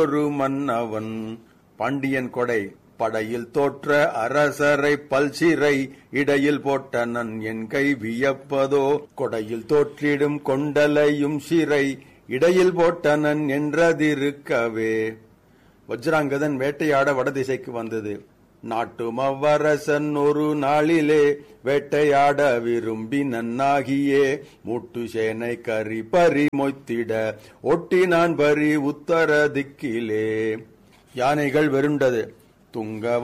ஒரு மன்னவன் பாண்டியன் கொடை படையில் தோற்ற அரசரை பல்சிறை இடையில் போட்டனன் என் கை வியப்பதோ கொடையில் தோற்றிடும் கொண்டலையும் சிறை இடையில் போட்டனன் என்றதிருக்கவே வஜ்ராங்கதன் வேட்டையாட வடதிசைக்கு வந்தது நாட்டு மவ்வரசன் ஒரு நாளிலே வேட்டையாட விரும்பி நன்னாகியே மூட்டு சேனை கரி பறி மொய்த்திட ஒட்டினான் பரி உத்தர திக்கிலே யானைகள் வெருண்டது துங்க